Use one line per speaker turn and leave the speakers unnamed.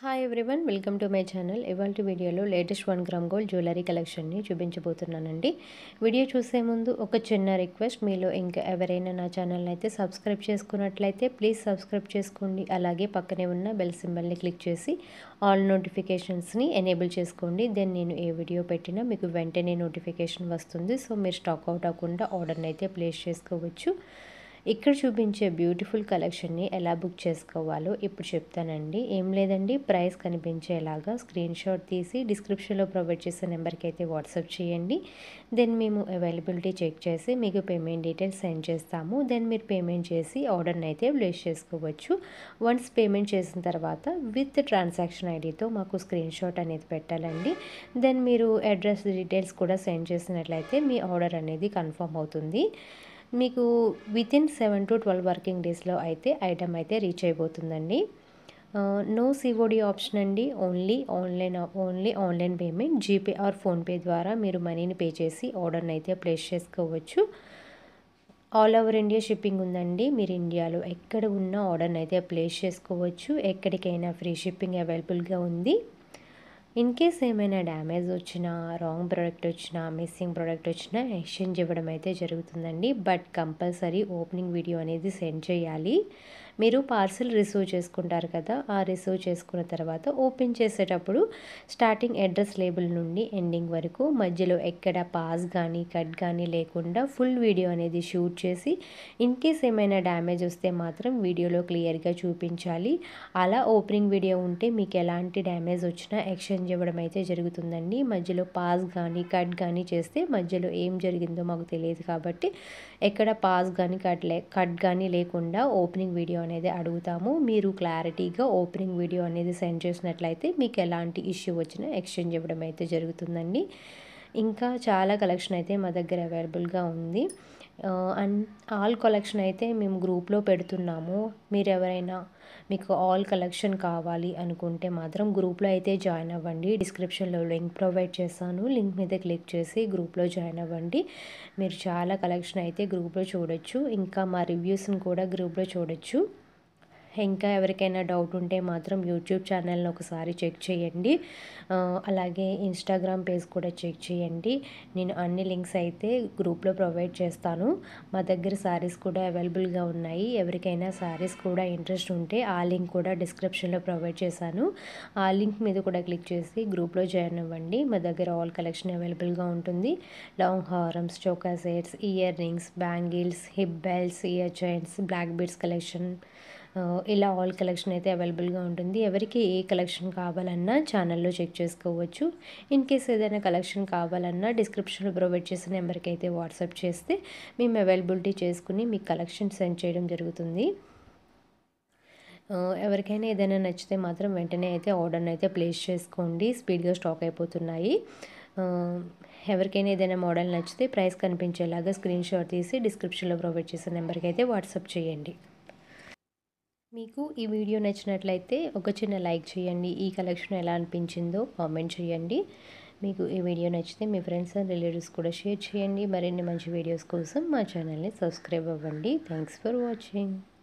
hi everyone welcome to my channel ఇవాళ వీడియోలో latest one gram gold jewellery కలెక్షన్ని చూపించబోతున్నానండి వీడియో చూసే ముందు ఒక చిన్న రిక్వెస్ట్ మీలో ఇంకా ఎవరైనా నా ఛానల్ని అయితే సబ్స్క్రైబ్ చేసుకున్నట్లయితే ప్లీజ్ సబ్స్క్రైబ్ చేసుకోండి అలాగే పక్కనే ఉన్న బెల్ సింబల్ని క్లిక్ చేసి ఆల్ నోటిఫికేషన్స్ని ఎనేబుల్ చేసుకోండి దెన్ నేను ఏ వీడియో పెట్టినా మీకు వెంటనే నోటిఫికేషన్ వస్తుంది సో మీరు స్టాక్ అవుట్ అవ్వకుండా ఆర్డర్ని అయితే ప్లేస్ చేసుకోవచ్చు ఇక్కడ చూపించే బ్యూటిఫుల్ కలెక్షన్ని ఎలా బుక్ చేసుకోవాలో ఇప్పుడు చెప్తానండి ఏం లేదండి ప్రైస్ కనిపించేలాగా స్క్రీన్ షాట్ తీసి డిస్క్రిప్షన్లో ప్రొవైడ్ చేసే నెంబర్కి అయితే వాట్సాప్ చేయండి దెన్ మేము అవైలబిలిటీ చెక్ చేసి మీకు పేమెంట్ డీటెయిల్స్ సెండ్ చేస్తాము దెన్ మీరు పేమెంట్ చేసి ఆర్డర్ని అయితే ప్లేస్ చేసుకోవచ్చు వన్స్ పేమెంట్ చేసిన తర్వాత విత్ ట్రాన్సాక్షన్ ఐడితో మాకు స్క్రీన్ షాట్ అనేది పెట్టాలండి దెన్ మీరు అడ్రస్ డీటెయిల్స్ కూడా సెండ్ చేసినట్లయితే మీ ఆర్డర్ అనేది కన్ఫర్మ్ అవుతుంది మీకు within seven to twelve working డేస్లో అయితే ఐటమ్ అయితే రీచ్ అయిపోతుందండి నో సిఓడి ఆప్షన్ అండి only online only online payment GPay or PhonePe ద్వారా మీరు మనీని పే చేసి ఆర్డర్ని అయితే ప్లేస్ చేసుకోవచ్చు ఆల్ ఓవర్ ఇండియా షిప్పింగ్ ఉందండి మీరు ఇండియాలో ఎక్కడ ఉన్న ఆర్డర్ని అయితే ప్లేస్ చేసుకోవచ్చు ఎక్కడికైనా ఫ్రీ షిప్పింగ్ అవైలబుల్గా ఉంది ఇన్ కేస్ ఏమైనా డ్యామేజ్ వచ్చినా రాంగ్ ప్రోడక్ట్ వచ్చినా మిస్సింగ్ ప్రోడక్ట్ వచ్చినా ఎక్స్చేంజ్ ఇవ్వడం అయితే జరుగుతుందండి బట్ కంపల్సరీ ఓపెనింగ్ వీడియో అనేది సెండ్ చేయాలి మీరు పార్సిల్ రిసీవ్ చేసుకుంటారు కదా ఆ రిసీవ్ చేసుకున్న తర్వాత ఓపెన్ చేసేటప్పుడు స్టార్టింగ్ అడ్రస్ లేబుల్ నుండి ఎండింగ్ వరకు మధ్యలో ఎక్కడ పాస్ కానీ కట్ కానీ లేకుండా ఫుల్ వీడియో అనేది షూట్ చేసి ఇన్ కేస్ ఏమైనా డ్యామేజ్ వస్తే మాత్రం వీడియోలో క్లియర్గా చూపించాలి అలా ఓపెనింగ్ వీడియో ఉంటే మీకు ఎలాంటి డ్యామేజ్ వచ్చినా ఎక్స్చేంజ్ ఇవ్వడం అయితే జరుగుతుందండి మధ్యలో పాస్ కానీ కట్ కానీ చేస్తే మధ్యలో ఏం జరిగిందో మాకు తెలియదు కాబట్టి ఎక్కడ పాస్ కానీ కట్ లే కట్ కానీ లేకుండా ఓపెనింగ్ వీడియో అనేది అడుగుతాము మీరు క్లారిటీగా ఓపెనింగ్ వీడియో అనేది సెండ్ చేసినట్లయితే మీకు ఎలాంటి ఇష్యూ వచ్చినా ఎక్స్చేంజ్ ఇవ్వడం అయితే జరుగుతుందండి ఇంకా చాలా కలెక్షన్ అయితే మా దగ్గర అవైలబుల్గా ఉంది అండ్ ఆల్ కలెక్షన్ అయితే మేము గ్రూప్లో పెడుతున్నాము మీరు ఎవరైనా మీకు ఆల్ కలెక్షన్ కావాలి అనుకుంటే మాత్రం గ్రూప్లో అయితే జాయిన్ అవ్వండి డిస్క్రిప్షన్లో లింక్ ప్రొవైడ్ చేస్తాను లింక్ మీద క్లిక్ చేసి గ్రూప్లో జాయిన్ అవ్వండి మీరు చాలా కలెక్షన్ అయితే గ్రూప్లో చూడొచ్చు ఇంకా మా రివ్యూస్ని కూడా గ్రూప్లో చూడొచ్చు ఇంకా ఎవరికైనా డౌట్ ఉంటే మాత్రం యూట్యూబ్ ఛానల్ని ఒకసారి చెక్ చేయండి అలాగే ఇన్స్టాగ్రామ్ పేజ్ కూడా చెక్ చేయండి నేను అన్ని లింక్స్ అయితే గ్రూప్లో ప్రొవైడ్ చేస్తాను మా దగ్గర శారీస్ కూడా అవైలబుల్గా ఉన్నాయి ఎవరికైనా శారీస్ కూడా ఇంట్రెస్ట్ ఉంటే ఆ లింక్ కూడా డిస్క్రిప్షన్లో ప్రొవైడ్ చేశాను ఆ లింక్ మీద కూడా క్లిక్ చేసి గ్రూప్లో జాయిన్ అవ్వండి మా దగ్గర ఆల్ కలెక్షన్ అవైలబుల్గా ఉంటుంది లాంగ్ హారమ్స్ choker sets earrings bangles hip belts ear chains black beads collection ఇలా ఆల్ కలెక్షన్ అయితే అవైలబుల్గా ఉంటుంది ఎవరికి ఏ కలెక్షన్ కావాలన్నా ఛానల్లో చెక్ చేసుకోవచ్చు ఇన్ కేస్ ఏదైనా కలెక్షన్ కావాలన్నా డిస్క్రిప్షన్లో ప్రొవైడ్ చేసిన నెంబర్కి అయితే వాట్సాప్ చేస్తే మేము అవైలబిలిటీ చేసుకుని మీకు కలెక్షన్ సెండ్ చేయడం జరుగుతుంది ఎవరికైనా ఏదైనా నచ్చితే మాత్రం వెంటనే అయితే ఆర్డర్ని అయితే ప్లేస్ చేసుకోండి స్పీడ్గా స్టాక్ అయిపోతున్నాయి ఎవరికైనా ఏదైనా మోడల్ నచ్చితే ప్రైస్ కనిపించేలాగా స్క్రీన్ షాట్ తీసి డిస్క్రిప్షన్లో ప్రొవైడ్ చేసిన నెంబర్కి అయితే వాట్సాప్ చేయండి మీకు ఈ వీడియో నచ్చినట్లయితే ఒక చిన్న లైక్ చేయండి ఈ కలెక్షన్ ఎలా అనిపించిందో కామెంట్ చేయండి మీకు ఈ వీడియో నచ్చితే మీ ఫ్రెండ్స్ అండ్ రిలేటివ్స్ కూడా షేర్ చేయండి మరిన్ని మంచి వీడియోస్ కోసం మా ఛానల్ని సబ్స్క్రైబ్ అవ్వండి థ్యాంక్స్ ఫర్ వాచింగ్